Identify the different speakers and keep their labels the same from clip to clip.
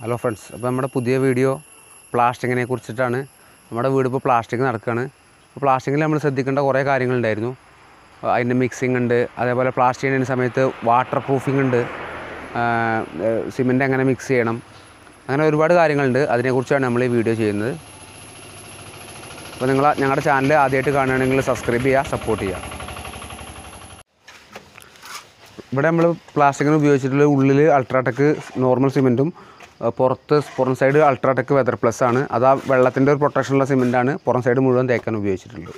Speaker 1: hello friends അപ്പോൾ നമ്മുടെ പുതിയ വീഡിയോ പ്ലാസ്റ്റിക്കിനെ കുറിച്ചിട്ടാണ് നമ്മുടെ വീട് ഇപ്പോൾ പ്ലാസ്റ്റിക് നടക്കുകയാണ് അപ്പോൾ പ്ലാസ്റ്റിക്കിൽ നമ്മൾ ശ്രദ്ധിക്കേണ്ട കുറേ കാര്യങ്ങളുണ്ടായിരുന്നു അതിൻ്റെ മിക്സിംഗ് ഉണ്ട് അതേപോലെ പ്ലാസ്റ്റിക് ചെയ്യുന്ന സമയത്ത് വാട്ടർ പ്രൂഫിംഗ് ഉണ്ട് സിമെൻറ്റ് എങ്ങനെ മിക്സ് ചെയ്യണം അങ്ങനെ ഒരുപാട് കാര്യങ്ങളുണ്ട് അതിനെക്കുറിച്ചാണ് നമ്മൾ ഈ വീഡിയോ ചെയ്യുന്നത് അപ്പോൾ നിങ്ങൾ ഞങ്ങളുടെ ചാനൽ ആദ്യമായിട്ട് കാണുകയാണെങ്കിൽ സബ്സ്ക്രൈബ് ചെയ്യുക സപ്പോർട്ട് ചെയ്യുക ഇവിടെ നമ്മൾ പ്ലാസ്റ്റിക്കിന് ഉപയോഗിച്ചിട്ടുള്ള ഉള്ളിൽ അൾട്രാടെക് നോർമൽ സിമെൻറ്റും പുറത്ത് പുറം സൈഡ് അൾട്രാടെക് വെതർ പ്ലസ് ആണ് അത് ആ വെള്ളത്തിൻ്റെ ഒരു പ്രൊട്ടക്ഷനുള്ള സിമെൻറ്റാണ് പുറം സൈഡ് മുഴുവൻ തേക്കാൻ ഉപയോഗിച്ചിട്ടുള്ളത്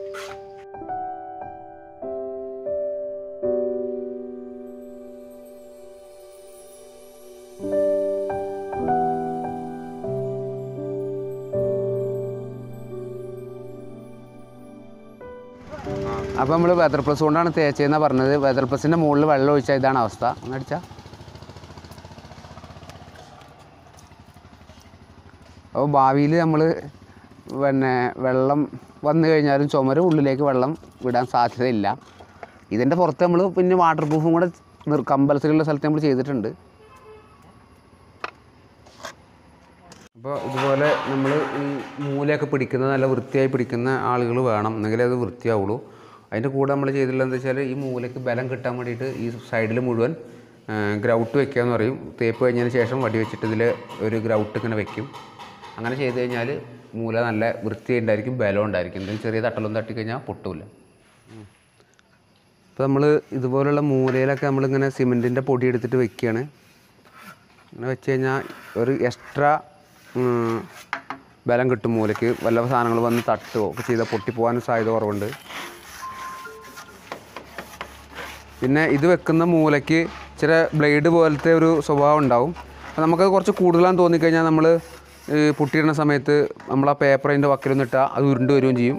Speaker 1: അപ്പോൾ നമ്മൾ വെതർ പ്ലസ് കൊണ്ടാണ് തേച്ചതെന്നാണ് പറഞ്ഞത് വെതർ പ്ലസിൻ്റെ മുകളിൽ വെള്ളം ഒഴിച്ചാൽ ഇതാണ് അവസ്ഥ ഒന്ന് അടിച്ചാൽ അപ്പോൾ ഭാവിയിൽ നമ്മൾ പിന്നെ വെള്ളം വന്നു കഴിഞ്ഞാലും ചുമര് ഉള്ളിലേക്ക് വെള്ളം വിടാൻ സാധ്യതയില്ല ഇതിൻ്റെ പുറത്ത് നമ്മൾ പിന്നെ വാട്ടർ പ്രൂഫും കൂടെ നിർ കമ്പൽസറി ഉള്ള സ്ഥലത്ത് നമ്മൾ ചെയ്തിട്ടുണ്ട് അപ്പോൾ ഇതുപോലെ നമ്മൾ ഈ മൂലയൊക്കെ പിടിക്കുന്ന നല്ല വൃത്തിയായി പിടിക്കുന്ന ആളുകൾ വേണം എന്നെങ്കിലേ അത് വൃത്തിയാവുള്ളൂ അതിൻ്റെ കൂടെ നമ്മൾ ചെയ്തിട്ടുള്ളത് എന്താ വെച്ചാൽ ഈ മൂലയ്ക്ക് ബലം കിട്ടാൻ വേണ്ടിയിട്ട് ഈ സൈഡിൽ മുഴുവൻ ഗ്രൗട്ട് വെക്കുക എന്ന് പറയും തേപ്പ് കഴിഞ്ഞതിന് ശേഷം വടി വെച്ചിട്ട് ഇതിൽ ഒരു ഗ്രൗട്ട് ഇങ്ങനെ വെക്കും അങ്ങനെ ചെയ്ത് കഴിഞ്ഞാൽ മൂല നല്ല വൃത്തിയുണ്ടായിരിക്കും ബലം ഉണ്ടായിരിക്കും എന്തെങ്കിലും ചെറിയ തട്ടലൊന്നും തട്ടിക്കഴിഞ്ഞാൽ പൊട്ടില്ല ഇപ്പോൾ നമ്മൾ ഇതുപോലുള്ള മൂലയിലൊക്കെ നമ്മളിങ്ങനെ സിമെൻറ്റിൻ്റെ പൊടി എടുത്തിട്ട് വെക്കുകയാണ് അങ്ങനെ വെച്ച് കഴിഞ്ഞാൽ ഒരു എക്സ്ട്രാ ബലം കിട്ടും മൂലയ്ക്ക് വല്ല സാധനങ്ങൾ വന്ന് തട്ടുകയോ ഒക്കെ ചെയ്താൽ പൊട്ടിപ്പോകാനും സാധ്യത കുറവുണ്ട് പിന്നെ ഇത് വെക്കുന്ന മൂലയ്ക്ക് ചില ബ്ലേഡ് പോലത്തെ ഒരു സ്വഭാവം ഉണ്ടാവും അപ്പോൾ നമുക്ക് കുറച്ച് കൂടുതലാന്ന് തോന്നിക്കഴിഞ്ഞാൽ നമ്മൾ പൊട്ടിയിടുന്ന സമയത്ത് നമ്മൾ ആ പേപ്പർ അതിൻ്റെ വക്കിലൊന്നും ഇട്ടാൽ അത് ഉരുണ്ട് വരികയും ചെയ്യും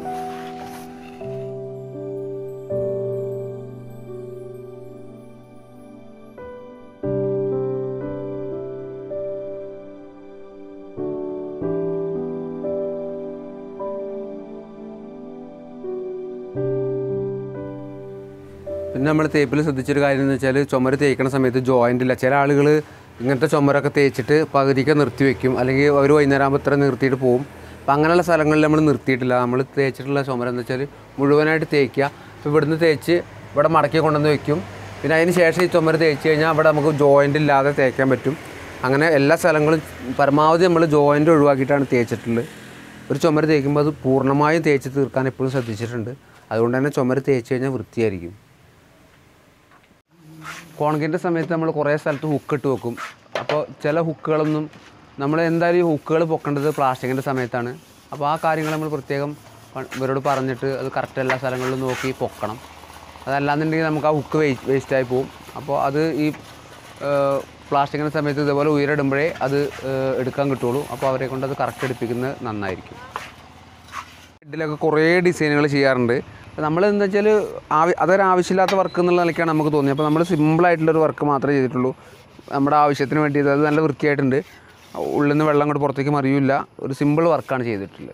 Speaker 1: പിന്നെ നമ്മൾ തേപ്പിൽ ശ്രദ്ധിച്ചൊരു കാര്യം എന്ന് വെച്ചാൽ ചുമര് തേക്കുന്ന സമയത്ത് ജോയിൻ്റ് ഇല്ല ചില ആളുകൾ ഇങ്ങനത്തെ ചുമരൊക്കെ തേച്ചിട്ട് പകുതിക്ക് നിർത്തി വെക്കും അല്ലെങ്കിൽ അവർ വൈകുന്നേരം ആകുമ്പോൾ ഇത്ര നിർത്തിയിട്ട് പോകും അപ്പം അങ്ങനെയുള്ള സ്ഥലങ്ങളിൽ നമ്മൾ നിർത്തിയിട്ടില്ല നമ്മൾ തേച്ചിട്ടുള്ള ചുമരം എന്ന് വെച്ചാൽ മുഴുവനായിട്ട് തേക്കുക അപ്പോൾ ഇവിടുന്ന് തേച്ച് ഇവിടെ മടക്കി കൊണ്ടുവന്ന് വെക്കും പിന്നെ അതിന് ശേഷം ഈ ചുമര് തേച്ച് കഴിഞ്ഞാൽ അവിടെ നമുക്ക് ജോയിൻ്റ് ഇല്ലാതെ തേക്കാൻ പറ്റും അങ്ങനെ എല്ലാ സ്ഥലങ്ങളും പരമാവധി നമ്മൾ ജോയിൻ്റ് ഒഴിവാക്കിയിട്ടാണ് തേച്ചിട്ടുള്ളത് ഒരു ചുമര് തേക്കുമ്പോൾ അത് പൂർണ്ണമായും തേച്ച് തീർക്കാൻ എപ്പോഴും ശ്രദ്ധിച്ചിട്ടുണ്ട് അതുകൊണ്ട് തന്നെ ചുമര് തേച്ച് കഴിഞ്ഞാൽ വൃത്തിയായിരിക്കും കോൺക്രീറ്റിൻ്റെ സമയത്ത് നമ്മൾ കുറേ സ്ഥലത്ത് ഹുക്ക് ഇട്ട് വെക്കും അപ്പോൾ ചില ഹുക്കുകളൊന്നും നമ്മൾ എന്തായാലും ഈ ഹുക്കുകൾ പൊക്കേണ്ടത് പ്ലാസ്റ്റിക്കിൻ്റെ സമയത്താണ് അപ്പോൾ ആ കാര്യങ്ങൾ നമ്മൾ പ്രത്യേകം പ- ഇവരോട് പറഞ്ഞിട്ട് അത് കറക്റ്റ് എല്ലാ സ്ഥലങ്ങളിലും നോക്കി പൊക്കണം അതല്ലാന്നുണ്ടെങ്കിൽ നമുക്ക് ആ ഹുക്ക് വേസ്റ്റ് വേസ്റ്റായി പോകും അപ്പോൾ അത് ഈ പ്ലാസ്റ്റിക്കിൻ്റെ സമയത്ത് ഇതേപോലെ ഉയരിടുമ്പോഴേ അത് ഏഹ്, എടുക്കാൻ കിട്ടുള്ളൂ അപ്പോൾ അവരെ കൊണ്ട് അത് കറക്റ്റ് എടുപ്പിക്കുന്നത് നന്നായിരിക്കും ഇതിലൊക്കെ കുറേ ഡിസൈനുകൾ ചെയ്യാറുണ്ട് അപ്പോൾ നമ്മൾ എന്താ വെച്ചാൽ ആവ അതൊരു ആവശ്യമില്ലാത്ത വർക്ക് എന്നുള്ള നിലയ്ക്കാണ് നമുക്ക് തോന്നിയത് അപ്പോൾ നമ്മൾ സിമ്പിളായിട്ടുള്ളൊരു വർക്ക് മാത്രമേ ചെയ്തിട്ടുള്ളൂ നമ്മുടെ ആവശ്യത്തിന് വേണ്ടി അത് നല്ല വൃത്തിയായിട്ടുണ്ട് ഉള്ളിൽ നിന്ന് വെള്ളം കൊണ്ട് പുറത്തേക്ക് മറിയില്ല ഒരു സിമ്പിൾ വർക്കാണ് ചെയ്തിട്ടുള്ളത്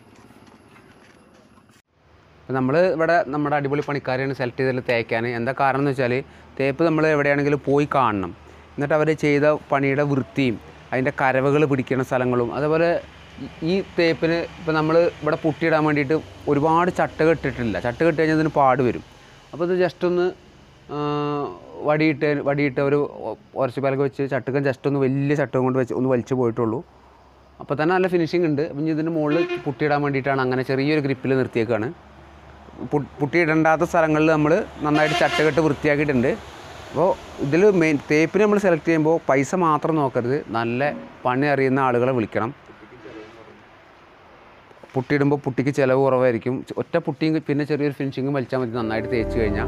Speaker 1: അപ്പോൾ നമ്മൾ ഇവിടെ നമ്മുടെ അടിപൊളി പണിക്കാരെയാണ് സെലക്ട് ചെയ്തിട്ട് തേക്കാൻ എന്താ കാരണം എന്ന് വെച്ചാൽ തേപ്പ് നമ്മൾ എവിടെയാണെങ്കിലും പോയി കാണണം എന്നിട്ട് അവർ ചെയ്ത പണിയുടെ വൃത്തിയും അതിൻ്റെ കരവുകൾ പിടിക്കുന്ന സ്ഥലങ്ങളും അതേപോലെ ഈ- ഈ തേപ്പിന് ഇപ്പോൾ നമ്മൾ ഇവിടെ പുട്ടിയിടാൻ വേണ്ടിയിട്ട് ഒരുപാട് ചട്ടകൾ ഇട്ടിട്ടില്ല ചട്ട ഇട്ട് കഴിഞ്ഞാൽ ഇതിന് പാട് വരും അപ്പോൾ ഇത് ജസ്റ്റ് ഒന്ന് ആ, വടിയിട്ട് വടിയിട്ട് ഒരു ഉരച്ചുപാലൊക്കെ വെച്ച് ചട്ടുക്കം ജസ്റ്റ് ഒന്ന് വലിയ ചട്ടകം കൊണ്ട് വെച്ച് ഒന്ന് വലിച്ചു പോയിട്ടുള്ളൂ അപ്പോൾ തന്നെ നല്ല ഫിനിഷിംഗ് ഉണ്ട് അപ്പം ഇതിന് മുകളിൽ പുട്ടിയിടാൻ വേണ്ടിയിട്ടാണ് അങ്ങനെ ചെറിയൊരു ഗ്രിപ്പിൽ നിർത്തിയേക്കാണ് പു- പുട്ടിയിടണ്ടാത്ത സ്ഥലങ്ങളിൽ നമ്മൾ നന്നായിട്ട് ചട്ടകെട്ട് വൃത്തിയാക്കിയിട്ടുണ്ട് അപ്പോൾ ഇതിൽ മെയിൻ തേപ്പിന് നമ്മൾ സെലക്ട് ചെയ്യുമ്പോൾ പൈസ മാത്രം നോക്കരുത് നല്ല പണി അറിയുന്ന ആളുകളെ വിളിക്കണം പുട്ടിയിടുമ്പോൾ പുട്ടിക്ക് ചിലവ് കുറവായിരിക്കും ഒറ്റ പുട്ടിയും പിന്നെ ചെറിയൊരു ഫിനിഷിങ്ങും വലിച്ചാൽ മതി നന്നായിട്ട് തേച്ച് കഴിഞ്ഞാൽ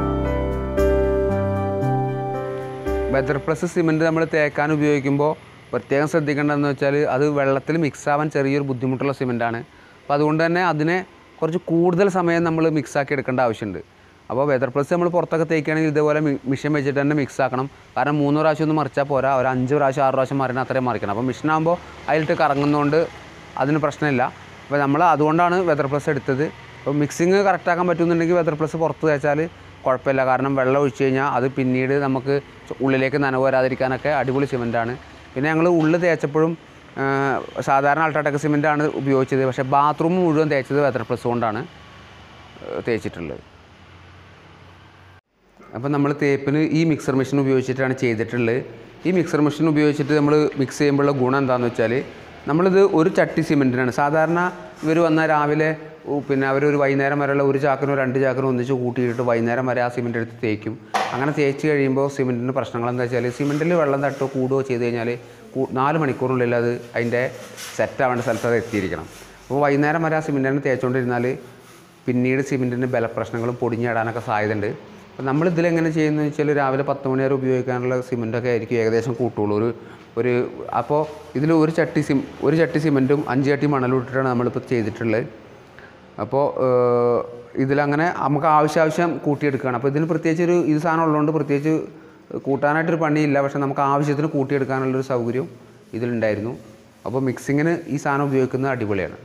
Speaker 1: വെതർ പ്ലസ് സിമെൻറ്റ് നമ്മൾ തേക്കാൻ ഉപയോഗിക്കുമ്പോൾ പ്രത്യേകം ശ്രദ്ധിക്കേണ്ടതെന്ന് വെച്ചാൽ അത് വെള്ളത്തിൽ മിക്സ് ആവാൻ ചെറിയൊരു ബുദ്ധിമുട്ടുള്ള സിമെൻറ്റാണ് അപ്പോൾ അതുകൊണ്ട് തന്നെ അതിനെ കുറച്ച് കൂടുതൽ സമയം നമ്മൾ മിക്സ് ആക്കി എടുക്കേണ്ട ആവശ്യമുണ്ട് അപ്പോൾ വെതർ പ്ലസ് നമ്മൾ പുറത്തൊക്കെ തേക്കുകയാണെങ്കിൽ ഇതേപോലെ മിഷൻ വെച്ചിട്ട് തന്നെ മിക്സ് ആക്കണം കാരണം മൂന്ന് പ്രാവശ്യം ഒന്ന് മറിച്ചാൽ പോരാ ഒരു അഞ്ച് പ്രാവശ്യം ആറ് പ്രാവശ്യം മറിയണം അത്രയും മറിക്കണം അപ്പോൾ മിഷനാകുമ്പോൾ അതിലിട്ട് കറങ്ങുന്നതുകൊണ്ട് അതിന് പ്രശ്നമില്ല അപ്പോൾ നമ്മൾ അതുകൊണ്ടാണ് വെതർ പ്ലസ് എടുത്തത് അപ്പോൾ മിക്സിങ് കറക്റ്റാക്കാൻ പറ്റുന്നുണ്ടെങ്കിൽ വെതർ പ്ലസ് പുറത്ത് തേച്ചാൽ കുഴപ്പമില്ല കാരണം വെള്ളം ഒഴിച്ച് കഴിഞ്ഞാൽ അത് പിന്നീട് നമുക്ക് ഉള്ളിലേക്ക് നനവ് വരാതിരിക്കാനൊക്കെ അടിപൊളി സിമെൻറ്റാണ് പിന്നെ ഞങ്ങൾ ഉള്ളിൽ തേച്ചപ്പോഴും ആ, സാധാരണ അൾട്രാടെക് സിമെൻറ്റാണ് ഉപയോഗിച്ചത് പക്ഷേ ബാത്റൂം മുഴുവൻ തേച്ചത് വെതർ പ്ലസ് കൊണ്ടാണ് ഏഹ്, തേച്ചിട്ടുള്ളത് അപ്പോൾ നമ്മൾ തേപ്പിന് ഈ മിക്സർ മെഷീൻ ഉപയോഗിച്ചിട്ടാണ് ചെയ്തിട്ടുള്ളത് ഈ മിക്സർ മെഷീൻ ഉപയോഗിച്ചിട്ട് നമ്മൾ മിക്സ് ചെയ്യുമ്പോഴുള്ള ഗുണം എന്താണെന്ന് വെച്ചാൽ നമ്മളിത് ഒരു ചട്ടി സിമെൻറ്റിനാണ് സാധാരണ ഇവർ വന്നാൽ രാവിലെ ഉ, പിന്നെ അവരൊരു വൈകുന്നേരം വരെയുള്ള ഒരു ചാക്കിനോ രണ്ട് ചാക്കിനോ ഒന്നിച്ച് കൂട്ടിയിട്ട് വൈകുന്നേരം വരെ ആ സിമെൻറ്റ് എടുത്ത് തേക്കും അങ്ങനെ തേച്ച് കഴിയുമ്പോൾ സിമെൻറ്റിന് പ്രശ്നങ്ങൾ എന്താ വെച്ചാൽ സിമെൻറ്റിൽ വെള്ളം തട്ടോ കൂടുകയോ ചെയ്ത് കഴിഞ്ഞാൽ കൂ- നാല് മണിക്കൂറിനുള്ളിൽ അത് അതിൻ്റെ സെറ്റ് ആവേണ്ട സ്ഥലത്ത് അത് എത്തിയിരിക്കണം അപ്പോൾ വൈകുന്നേരം വരെ ആ സിമെൻറ്റിനെ തേച്ചുകൊണ്ടിരുന്നാൽ പിന്നീട് സിമെൻറ്റിന് ബലപ്രശ്നങ്ങളും പൊടിഞ്ഞിടാനൊക്കെ സാധ്യതയുണ്ട് അപ്പോൾ നമ്മൾ ഇതിലെങ്ങനെ ചെയ്യുന്നത് വെച്ചാൽ രാവിലെ പത്ത് മണി വരെ ഉപയോഗിക്കാനുള്ള സിമെൻറ്റൊക്കെ ആയിരിക്കും ഏകദേശം കൂട്ടുള്ളൂ ഒരു ഒരു അപ്പോൾ ഇതിൽ ഒരു ചട്ടി സിം ഒരു ചട്ടി സിമെൻറ്റും അഞ്ച് ചട്ടി മണലും ഇട്ടിട്ടാണ് നമ്മളിപ്പോൾ ചെയ്തിട്ടുള്ളത് അപ്പോൾ ഏഹ്, ഇതിലങ്ങനെ നമുക്ക് ആവശ്യാവശ്യം കൂട്ടിയെടുക്കുകയാണ് അപ്പോൾ ഇതിന് പ്രത്യേകിച്ച് ഒരു ഇത് സാധനം ഉള്ളതുകൊണ്ട് പ്രത്യേകിച്ച് കൂട്ടാനായിട്ടൊരു പണിയില്ല പക്ഷേ നമുക്ക് ആവശ്യത്തിന് കൂട്ടിയെടുക്കാനുള്ളൊരു സൗകര്യം ഇതിലുണ്ടായിരുന്നു അപ്പോൾ മിക്സിങ്ങിന് ഈ സാധനം ഉപയോഗിക്കുന്നത് അടിപൊളിയാണ്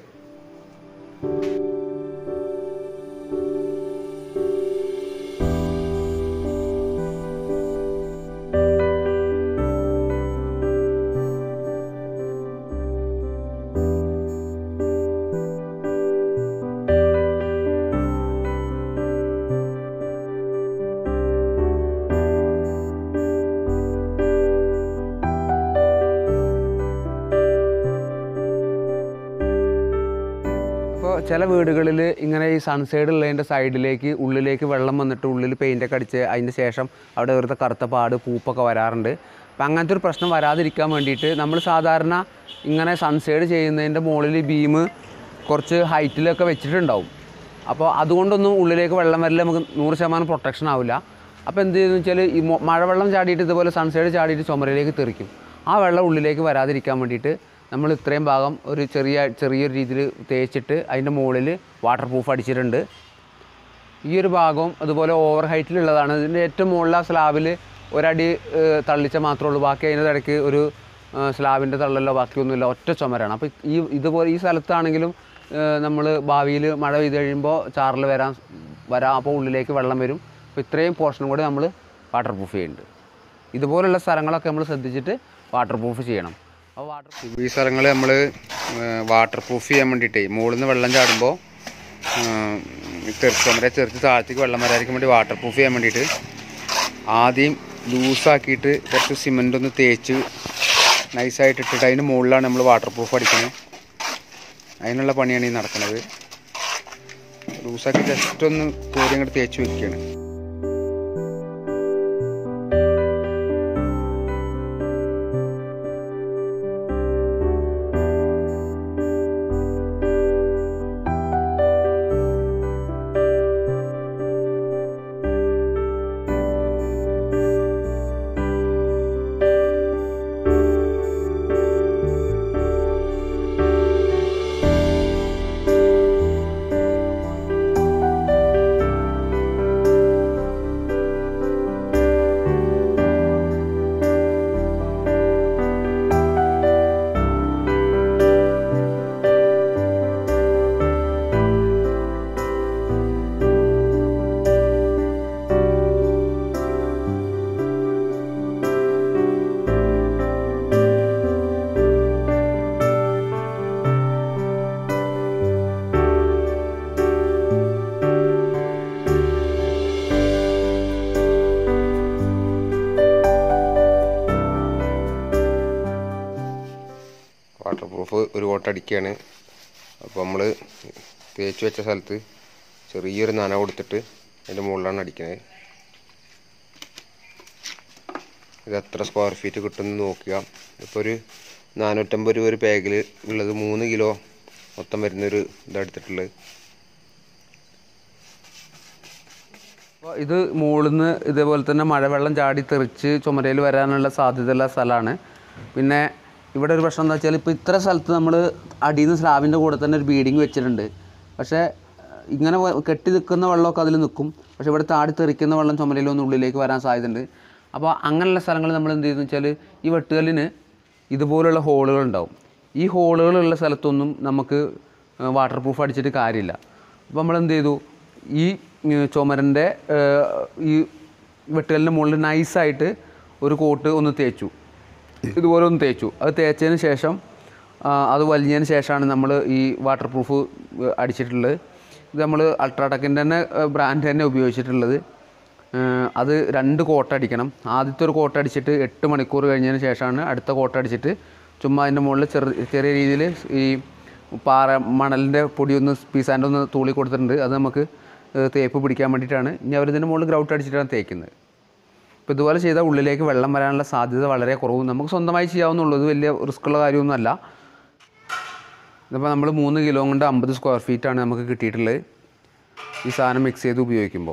Speaker 1: അപ്പോൾ ചില വീടുകളിൽ ഇങ്ങനെ ഈ സൺസൈഡ് ഉള്ളതിൻ്റെ സൈഡിലേക്ക് ഉള്ളിലേക്ക് വെള്ളം വന്നിട്ട് ഉള്ളിൽ പെയിൻ്റൊക്കെ അടിച്ച് അതിൻ്റെ ശേഷം അവിടെ വെറുതെ കറുത്ത പാട് പൂപ്പൊക്കെ വരാറുണ്ട് അപ്പം അങ്ങനത്തെ ഒരു പ്രശ്നം വരാതിരിക്കാൻ വേണ്ടിയിട്ട് നമ്മൾ സാധാരണ ഇങ്ങനെ സൺസൈഡ് ചെയ്യുന്നതിൻ്റെ മുകളിൽ ബീം കുറച്ച് ഹൈറ്റിലൊക്കെ വെച്ചിട്ടുണ്ടാവും അപ്പോൾ അതുകൊണ്ടൊന്നും ഉള്ളിലേക്ക് വെള്ളം വരില്ല നമുക്ക് നൂറ് ശതമാനം പ്രൊട്ടക്ഷൻ ആവില്ല അപ്പോൾ എന്ത് ചെയ്യുന്നു വെച്ചാൽ ഈ മൊ- മഴവെള്ളം ചാടിയിട്ട് ഇതുപോലെ സൺസൈഡ് ചാടിയിട്ട് ചുമരിലേക്ക് തെറിക്കും ആ വെള്ളം ഉള്ളിലേക്ക് വരാതിരിക്കാൻ വേണ്ടിയിട്ട് നമ്മൾ ഇത്രയും ഭാഗം ഒരു ചെറിയ ചെറിയൊരു രീതിയിൽ തേച്ചിട്ട് അതിൻ്റെ മുകളിൽ വാട്ടർ പ്രൂഫ് അടിച്ചിട്ടുണ്ട് ഈ ഒരു ഭാഗവും അതുപോലെ ഓവർ ഹൈറ്റിലുള്ളതാണ് ഇതിൻ്റെ ഏറ്റവും മുകളിൽ ആ സ്ലാബിൽ ഒരടി ഏഹ്, തള്ളിച്ച മാത്രമേ ഉള്ളൂ ബാക്കി അതിൻ്റെ ഇടയ്ക്ക് ഒരു സ്ലാബിൻ്റെ തള്ളലോ ബാക്കിയൊന്നുമില്ല ഒറ്റ ചുമരാണ് അപ്പോൾ ഈ ഇതുപോലെ ഈ സ്ഥലത്താണെങ്കിലും നമ്മൾ ഭാവിയിൽ മഴ പെയ്ത് കഴിയുമ്പോൾ ചാറിൽ വരാൻ വരാം അപ്പോൾ ഉള്ളിലേക്ക് വെള്ളം വരും അപ്പോൾ ഇത്രയും പോർഷനും കൂടി നമ്മൾ വാട്ടർ പ്രൂഫ് ചെയ്യുന്നുണ്ട് ഇതുപോലുള്ള സ്ഥലങ്ങളൊക്കെ നമ്മൾ ശ്രദ്ധിച്ചിട്ട് വാട്ടർ പ്രൂഫ് ചെയ്യണം അപ്പോൾ വാട്ടർ ഈ സ്ഥലങ്ങൾ നമ്മൾ വാട്ടർ പ്രൂഫ് ചെയ്യാൻ വേണ്ടിയിട്ടേ മുകളിൽ നിന്ന് വെള്ളം ചാടുമ്പോൾ തെറിച്ച് ചുമരെ തെറിച്ച് താഴത്തേക്ക് വെള്ളം വരാതിരിക്കാൻ വേണ്ടി വാട്ടർ പ്രൂഫ് ചെയ്യാൻ വേണ്ടിയിട്ട് ആദ്യം ലൂസാക്കിയിട്ട് കുറച്ച് സിമൻ്റ് ഒന്ന് തേച്ച് നൈസായിട്ട് ഇട്ടിട്ട് അതിന് മുകളിലാണ് നമ്മൾ വാട്ടർ പ്രൂഫ് അടിക്കുന്നത് അതിനുള്ള പണിയാണ് ഈ നടക്കുന്നത് ലൂസാക്കി ജസ്റ്റ് ഒന്ന് കോരി അങ്ങോട്ട് തേച്ച് വെക്കുകയാണ് വാട്ടർ പ്രൂഫ് ഒരു കോട്ട അടിക്കുകയാണ് അപ്പോൾ നമ്മൾ തേച്ച് വെച്ച സ്ഥലത്ത് ചെറിയൊരു നന കൊടുത്തിട്ട് അതിൻ്റെ മുകളിലാണ് അടിക്കുന്നത് ഇത് എത്ര സ്ക്വയർ ഫീറ്റ് കിട്ടുമെന്ന് നോക്കുക ഇപ്പോൾ ഒരു നാനൂറ്റമ്പത് രൂപ ഒരു ബാഗിൽ ഉള്ളത് മൂന്ന് കിലോ മൊത്തം വരുന്നൊരു ഇതെടുത്തിട്ടുള്ളത് അപ്പോൾ ഇത് മുകളിൽ നിന്ന് ഇതേപോലെ തന്നെ മഴവെള്ളം ചാടി തെറിച്ച് ചുമരയിൽ വരാനുള്ള സാധ്യതയുള്ള സ്ഥലമാണ് പിന്നെ ഇവിടെ ഒരു പ്രശ്നം എന്താ വെച്ചാൽ ഇപ്പോൾ ഇത്ര സ്ഥലത്ത് നമ്മൾ അടിയിൽ നിന്ന് സ്ലാബിൻ്റെ കൂടെ തന്നെ ഒരു ബീഡിങ് വെച്ചിട്ടുണ്ട് പക്ഷേ ഏഹ്, ഇങ്ങനെ വ- കെട്ടി നിൽക്കുന്ന വെള്ളമൊക്കെ അതിൽ നിൽക്കും പക്ഷേ ഇവിടെ താടി തെറിക്കുന്ന വെള്ളം ചുമലിലൊന്നും ഉള്ളിലേക്ക് വരാൻ സാധ്യതയുണ്ട് അപ്പോൾ അങ്ങനെയുള്ള സ്ഥലങ്ങൾ നമ്മൾ എന്ത് ചെയ്യുന്നു വെച്ചാൽ ഈ വെട്ടുകല്ലിന് ഇതുപോലുള്ള ഹോളുകൾ ഉണ്ടാവും ഈ ഹോളുകളുള്ള സ്ഥലത്തൊന്നും നമുക്ക് വാട്ടർ പ്രൂഫ് അടിച്ചിട്ട് കാര്യമില്ല അപ്പോൾ നമ്മൾ എന്ത് ചെയ്തു ഈ ചുമരൻ്റെ ഈ വെട്ടുകല്ലിൻ്റെ മുകളിൽ നൈസായിട്ട് ഒരു കോട്ട് ഒന്ന് തേച്ചു ഇതുപോലെ ഒന്ന് തേച്ചു അത് തേച്ചതിന് ശേഷം ആ, അത് വലിഞ്ഞതിന് ശേഷമാണ് നമ്മൾ ഈ വാട്ടർ പ്രൂഫ് അടിച്ചിട്ടുള്ളത് ഇത് നമ്മൾ അൾട്രാടെക്കിൻ്റെ തന്നെ ബ്രാൻഡ് തന്നെ ഉപയോഗിച്ചിട്ടുള്ളത് ആ, അത് രണ്ട് കോട്ട അടിക്കണം ആദ്യത്തെ ഒരു കോട്ട അടിച്ചിട്ട് എട്ട് മണിക്കൂർ കഴിഞ്ഞതിന് ശേഷമാണ് അടുത്ത കോട്ട അടിച്ചിട്ട് ചുമ്മാ അതിൻ്റെ മുകളിൽ ചെറു ചെറിയ രീതിയിൽ ഈ പാറ മണലിൻ്റെ പൊടി ഒന്ന് പീസാൻ്റെ ഒന്ന് തൂളി കൊടുത്തിട്ടുണ്ട് അത് നമുക്ക് ഏ, തേപ്പ് പിടിക്കാൻ വേണ്ടിയിട്ടാണ് ഇനി അവരിതിൻ്റെ മുകളിൽ ഗ്രൗട്ട് അടിച്ചിട്ടാണ് തേക്കുന്നത് അപ്പോൾ ഇതുപോലെ ചെയ്താൽ ഉള്ളിലേക്ക് വെള്ളം വരാനുള്ള സാധ്യത വളരെ കുറവും നമുക്ക് സ്വന്തമായി ചെയ്യാവുന്നുള്ളൂ ഇത് വലിയ റിസ്ക്കുള്ള കാര്യമൊന്നുമല്ല ഇതിപ്പോൾ നമ്മൾ മൂന്ന് കിലോ കൊണ്ട് അമ്പത് സ്ക്വയർ ഫീറ്റാണ് നമുക്ക് കിട്ടിയിട്ടുള്ളത് ഈ സാധനം മിക്സ് ചെയ്ത് ഉപയോഗിക്കുമ്പോൾ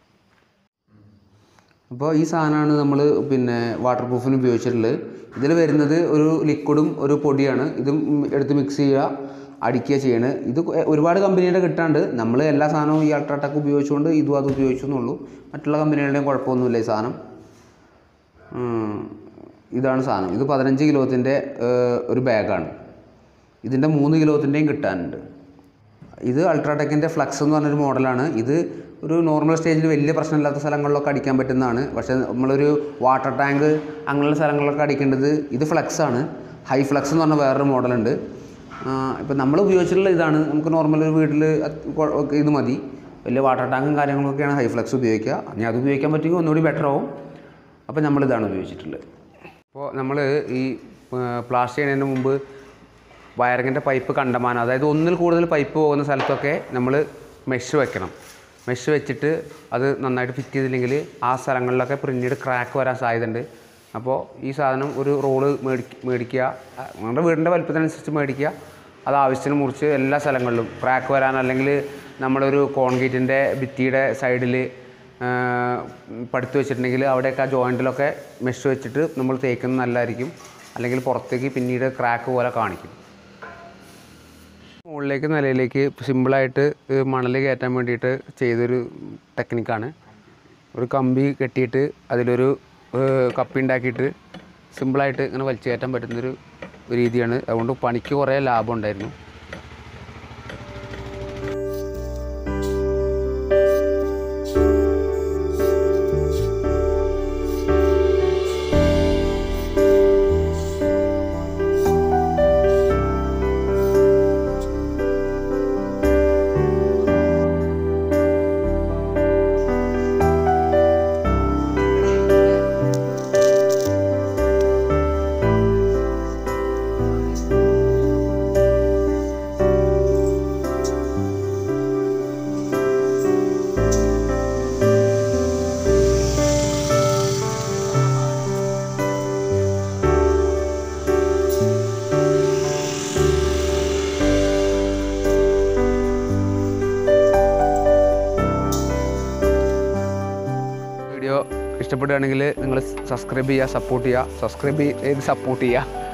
Speaker 1: അപ്പോൾ ഈ സാധനമാണ് നമ്മൾ പിന്നെ വാട്ടർ പ്രൂഫിന് ഉപയോഗിച്ചിട്ടുള്ളത് ഇതിൽ വരുന്നത് ഒരു ലിക്വിഡും ഒരു പൊടിയാണ് ഇതും എടുത്ത് മിക്സ് ചെയ്യുക അടിക്കുക ചെയ്യണത് ഇത് കൊ- ഒരുപാട് കമ്പനിയുടെ കിട്ടാണ്ട് നമ്മൾ എല്ലാ സാധനവും ഈ അൾട്രാടെക് ഉപയോഗിച്ചുകൊണ്ട് ഇതും അത് ഉപയോഗിച്ചു എന്നുള്ളൂ മറ്റുള്ള കമ്പനികളുടെയും കുഴപ്പമൊന്നുമില്ല ഈ സാധനം ഉം, ഇതാണ് സാധനം ഇത് പതിനഞ്ച് കിലോത്തിൻ്റെ ഒരു ബാഗാണ് ഇതിൻ്റെ മൂന്ന് കിലോത്തിൻ്റെയും കിട്ടാനുണ്ട് ഇത് അൾട്രാടെക്കിൻ്റെ ഫ്ലക്സ് എന്ന് പറഞ്ഞൊരു മോഡലാണ് ഇത് ഒരു നോർമൽ സ്റ്റേജിൽ വലിയ പ്രശ്നമില്ലാത്ത സ്ഥലങ്ങളിലൊക്കെ അടിക്കാൻ പറ്റുന്നതാണ് പക്ഷേ നമ്മളൊരു വാട്ടർ ടാങ്ക് അങ്ങനെയുള്ള സ്ഥലങ്ങളിലൊക്കെ അടിക്കേണ്ടത് ഇത് ഫ്ലക്സ് ആണ് ഹൈ ഫ്ലക്സ് എന്ന് പറഞ്ഞ വേറൊരു മോഡലുണ്ട് ഇപ്പം നമ്മൾ ഉപയോഗിച്ചിട്ടുള്ള ഇതാണ് നമുക്ക് നോർമൽ ഒരു വീട്ടിൽ ഇത് മതി വലിയ വാട്ടർ ടാങ്കും കാര്യങ്ങളൊക്കെയാണ് ഹൈ ഫ്ലക്സ് ഉപയോഗിക്കുക ഇനി അത് ഉപയോഗിക്കാൻ പറ്റുമെങ്കിൽ ഒന്നുകൂടി ബെറ്റർ ആവും അപ്പോൾ നമ്മളിതാണ് ഉപയോഗിച്ചിട്ടുള്ളത് അപ്പോൾ നമ്മൾ ഈ പ്ലാസ്റ്റ് ചെയ്യുന്നതിന് മുമ്പ് വയറിങ്ങിൻ്റെ പൈപ്പ് കണ്ടമാനം അതായത് ഒന്നിൽ കൂടുതൽ പൈപ്പ് പോകുന്ന സ്ഥലത്തൊക്കെ നമ്മൾ മെഷ് വെക്കണം മെഷ് വെച്ചിട്ട് അത് നന്നായിട്ട് ഫിറ്റ് ചെയ്തില്ലെങ്കിൽ ആ സ്ഥലങ്ങളിലൊക്കെ പിന്നീട് ക്രാക്ക് വരാൻ സാധ്യതയുണ്ട് അപ്പോൾ ഈ സാധനം ഒരു റോള് മേടി മേടിക്കുക ആ, നിങ്ങളുടെ വീടിൻ്റെ വലുപ്പത്തിനനുസരിച്ച് മേടിക്കുക അത് ആവശ്യത്തിന് മുറിച്ച് എല്ലാ സ്ഥലങ്ങളിലും ക്രാക്ക് വരാൻ അല്ലെങ്കിൽ നമ്മളൊരു കോൺക്രീറ്റിൻ്റെ ഭിത്തിയുടെ സൈഡിൽ പടുത്ത് വെച്ചിട്ടുണ്ടെങ്കിൽ അവിടെയൊക്കെ ആ ജോയിൻറ്റിലൊക്കെ മെഷ് വെച്ചിട്ട് നമ്മൾ തേക്കുന്നത് നല്ലതായിരിക്കും അല്ലെങ്കിൽ പുറത്തേക്ക് പിന്നീട് ക്രാക്ക് പോലെ കാണിക്കും മുകളിലേക്ക് നിലയിലേക്ക് സിമ്പിളായിട്ട് മണൽ കയറ്റാൻ വേണ്ടിയിട്ട് ചെയ്തൊരു ടെക്നിക്കാണ് ഒരു കമ്പി കെട്ടിയിട്ട് അതിലൊരു ഏഹ്, കപ്പി ഉണ്ടാക്കിയിട്ട് സിമ്പിളായിട്ട് ഇങ്ങനെ വലിച്ചു കയറ്റാൻ പറ്റുന്നൊരു രീതിയാണ് അതുകൊണ്ട് പണിക്ക് കുറേ ലാഭം ഉണ്ടായിരുന്നു വീഡിയോ ഇഷ്ടപ്പെടുകയാണെങ്കിൽ നിങ്ങൾ സബ്സ്ക്രൈബ് ചെയ്യുക സപ്പോർട്ട് ചെയ്യുക സബ്സ്ക്രൈബ് ചെയ്ത് സപ്പോർട്ട് ചെയ്യുക